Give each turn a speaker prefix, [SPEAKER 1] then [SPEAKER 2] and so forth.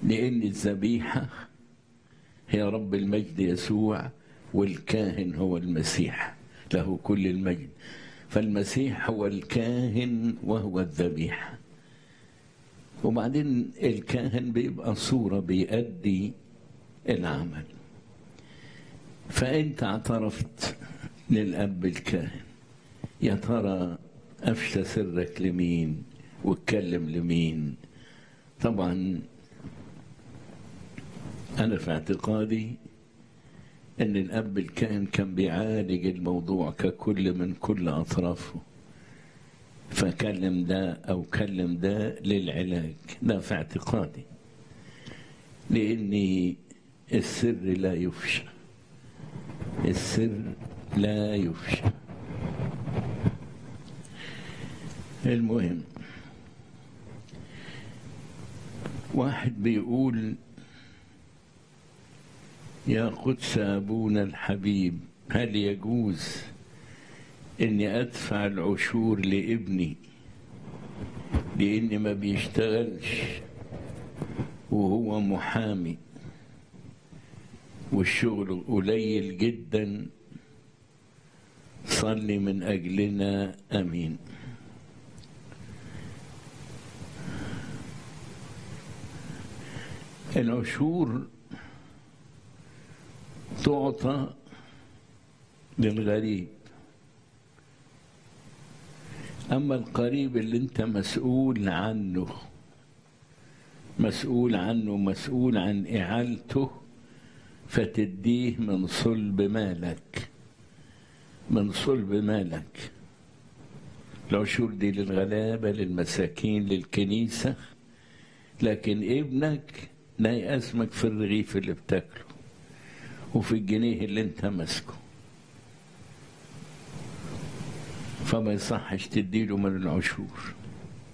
[SPEAKER 1] لأن الذبيحة هي رب المجد يسوع والكاهن هو المسيح له كل المجد فالمسيح هو الكاهن وهو الذبيحة وبعدين الكاهن بيبقى صورة بيأدي العمل فأنت اعترفت للأب الكاهن يا ترى أفشى سرك لمين واتكلم لمين طبعا أنا في اعتقادي أن الأب الكاهن كان بيعالج الموضوع ككل من كل أطرافه فكلم ده أو كلم ده للعلاج ده في اعتقادي لأن السر لا يفشى السر لا يفشى المهم واحد بيقول يا قدس أبونا الحبيب هل يجوز إني أدفع العشور لابني لأني ما بيشتغلش وهو محامي والشغل قليل جدا صلي من أجلنا أمين العشور تعطى للغريب أما القريب اللي أنت مسؤول عنه مسؤول عنه مسؤول عن إعالته فتديه من صلب مالك من صلب مالك العشور دي للغلابة للمساكين للكنيسة لكن ابنك لا يأسمك في الرغيف اللي بتاكله وفي الجنيه اللي انت ماسكه فما يصحش تديله من العشور